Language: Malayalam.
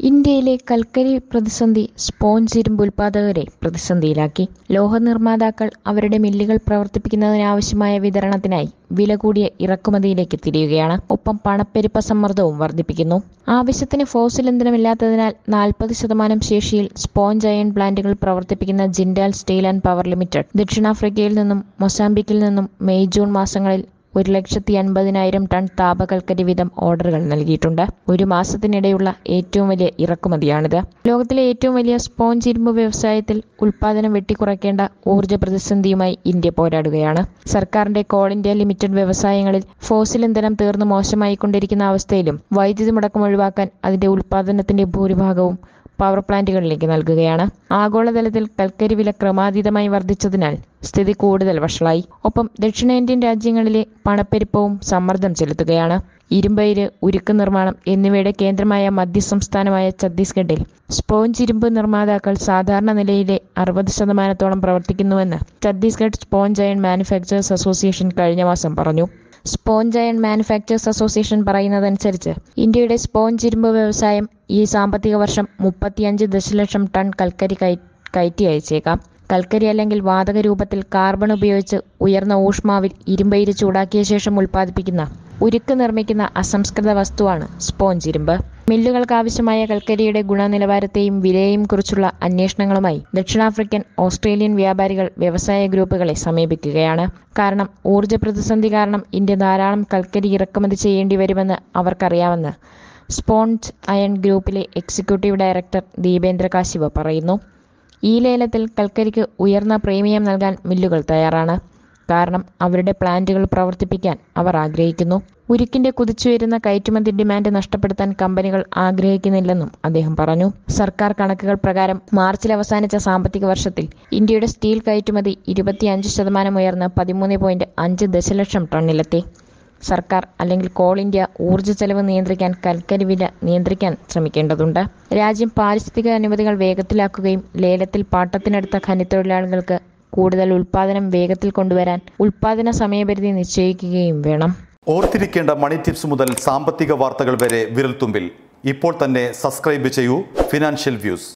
ഇന്ത്യയിലെ കൽക്കരി പ്രതിസന്ധി സ്പോഞ്ച് ഇരുമ്പ് ഉൽപ്പാദകരെ പ്രതിസന്ധിയിലാക്കി ലോഹ നിർമ്മാതാക്കൾ അവരുടെ മില്ലുകൾ പ്രവർത്തിപ്പിക്കുന്നതിനാവശ്യമായ വിതരണത്തിനായി വില കൂടിയ ഇറക്കുമതിയിലേക്ക് തിരിയുകയാണ് ഒപ്പം പണപ്പെരുപ്പ സമ്മർദ്ദവും വർദ്ധിപ്പിക്കുന്നു ആവശ്യത്തിന് ഫോസിൽ ഇന്ധനമില്ലാത്തതിനാൽ നാൽപ്പത് ശതമാനം ശേഷിയിൽ സ്പോഞ്ച് അയൺ പ്ലാന്റുകൾ പ്രവർത്തിപ്പിക്കുന്ന Jindal steel and power limited ദക്ഷിണാഫ്രിക്കയിൽ നിന്നും മൊസാംബിക്കിൽ നിന്നും മെയ് ജൂൺ മാസങ്ങളിൽ ഒരു ലക്ഷത്തി അൻപതിനായിരം ടൺ താപകൽക്കരി വീതം ഓർഡറുകൾ നൽകിയിട്ടുണ്ട് ഒരു മാസത്തിനിടെയുള്ള ഏറ്റവും വലിയ ഇറക്കുമതിയാണിത് ലോകത്തിലെ ഏറ്റവും വലിയ സ്പോഞ്ച് ഇരുമ്പ് വ്യവസായത്തിൽ ഉൽപാദനം വെട്ടിക്കുറയ്ക്കേണ്ട ഊർജ്ജ പ്രതിസന്ധിയുമായി ഇന്ത്യ പോരാടുകയാണ് സർക്കാരിന്റെ കോൾ ഇന്ത്യ ലിമിറ്റഡ് വ്യവസായങ്ങളിൽ ഫോസിൽ ഇന്ധനം തീർന്നു മോശമായിക്കൊണ്ടിരിക്കുന്ന അവസ്ഥയിലും വൈദ്യുതി മുടക്കം ഒഴിവാക്കാൻ അതിന്റെ ഉൽപാദനത്തിന്റെ ഭൂരിഭാഗവും പവർ പ്ലാന്റുകളിലേക്ക് നൽകുകയാണ് ആഗോളതലത്തിൽ കൽക്കരി വില ക്രമാതീതമായി വർദ്ധിച്ചതിനാൽ സ്ഥിതി കൂടുതൽ വഷളായി ഒപ്പം ദക്ഷിണേന്ത്യൻ രാജ്യങ്ങളിലെ പണപ്പെരുപ്പവും സമ്മർദ്ദം ചെലുത്തുകയാണ് ഇരുമ്പയിര് ഉരുക്ക് നിർമ്മാണം എന്നിവയുടെ കേന്ദ്രമായ മധ്യസംസ്ഥാനമായ ഛത്തീസ്ഗഡിൽ സ്പോഞ്ച് ഇരുമ്പ് നിർമ്മാതാക്കൾ സാധാരണ നിലയിലെ അറുപത് ശതമാനത്തോളം പ്രവർത്തിക്കുന്നുവെന്ന് Chhattisgarh sponge iron manufacturers association കഴിഞ്ഞ മാസം പറഞ്ഞു സ്പോഞ്ച് അയൺ മാനുഫാക്ചേഴ്സ് അസോസിയേഷൻ പറയുന്നതനുസരിച്ച് ഇന്ത്യയുടെ സ്പോഞ്ച് ഇരുമ്പ് വ്യവസായം ഈ സാമ്പത്തിക വർഷം മുപ്പത്തിയഞ്ച് ദശലക്ഷം ടൺ കൽക്കരി കയ കയറ്റി അയച്ചേക്കാം കൽക്കരി അല്ലെങ്കിൽ വാതക രൂപത്തിൽ കാർബൺ ഉപയോഗിച്ച് ഉയർന്ന ഊഷ്മാവിൽ ഇരുമ്പയിര് ചൂടാക്കിയ ശേഷം ഉൽപ്പാദിപ്പിക്കുന്ന ഉരുക്ക് നിർമ്മിക്കുന്ന അസംസ്കൃത വസ്തുവാണ് സ്പോഞ്ച് ഇരുമ്പ് മില്ലുകൾക്ക് ആവശ്യമായ കൽക്കരിയുടെ ഗുണനിലവാരത്തെയും വിലയെയും കുറിച്ചുള്ള അന്വേഷണങ്ങളുമായി ദക്ഷിണാഫ്രിക്കൻ ഓസ്ട്രേലിയൻ വ്യാപാരികൾ വ്യവസായ ഗ്രൂപ്പുകളെ സമീപിക്കുകയാണ് കാരണം ഊർജ്ജ പ്രതിസന്ധി കാരണം ഇന്ത്യ ധാരാളം കൽക്കരി ഇറക്കുമതി ചെയ്യേണ്ടി വരുമെന്ന് അവർക്കറിയാമെന്ന് സ്പോഞ്ച് അയൺ ഗ്രൂപ്പിലെ എക്സിക്യൂട്ടീവ് ഡയറക്ടർ ദീപേന്ദ്ര കാശിവ പറയുന്നു ഈ ലേലത്തിൽ കൽക്കരിക്ക് ഉയർന്ന പ്രീമിയം നൽകാൻ മില്ലുകൾ തയ്യാറാണ് കാരണം അവരുടെ പ്ലാന്റുകൾ പ്രവർത്തിപ്പിക്കാൻ അവർ ആഗ്രഹിക്കുന്നു ഉരുക്കിന്റെ കുതിച്ചുയരുന്ന കയറ്റുമതി ഡിമാൻഡ് നഷ്ടപ്പെടുത്താൻ കമ്പനികൾ ആഗ്രഹിക്കുന്നില്ലെന്നും അദ്ദേഹം പറഞ്ഞു സർക്കാർ കണക്കുകൾ പ്രകാരം മാർച്ചിൽ അവസാനിച്ച സാമ്പത്തിക വർഷത്തിൽ ഇന്ത്യയുടെ സ്റ്റീൽ കയറ്റുമതി ഇരുപത്തിയഞ്ച് ശതമാനം ഉയർന്ന് പതിമൂന്ന് പോയിന്റ് അഞ്ച് ദശലക്ഷം ടണ്ണിലെത്തി സർക്കാർ അല്ലെങ്കിൽ കോൾ ഇന്ത്യ ഊർജ്ജ ചെലവ് നിയന്ത്രിക്കാൻ കൽക്കരി വില നിയന്ത്രിക്കാൻ ശ്രമിക്കേണ്ടതുണ്ട് രാജ്യം പാരിസ്ഥിതിക അനുമതികൾ വേഗത്തിലാക്കുകയും ലേലത്തിൽ പാട്ടത്തിനെടുത്ത ഖനിത്തൊഴിലാളികൾക്ക് കൂടുതൽ ഉൽപാദനം വേഗത്തിൽ കൊണ്ടുവരാൻ ഉൽപാദന സമയപരിധി നിശ്ചയിക്കുകയും വേണം ഓർത്തിരിക്കേണ്ട മണി ടിപ്സ് മുതൽ സാമ്പത്തിക വാർത്തകൾ വരെ വിരൽത്തുമ്പിൽ ഇപ്പോൾ തന്നെ സബ്സ്ക്രൈബ് ചെയ്യൂ ഫിനാൻഷ്യൽ വ്യൂസ്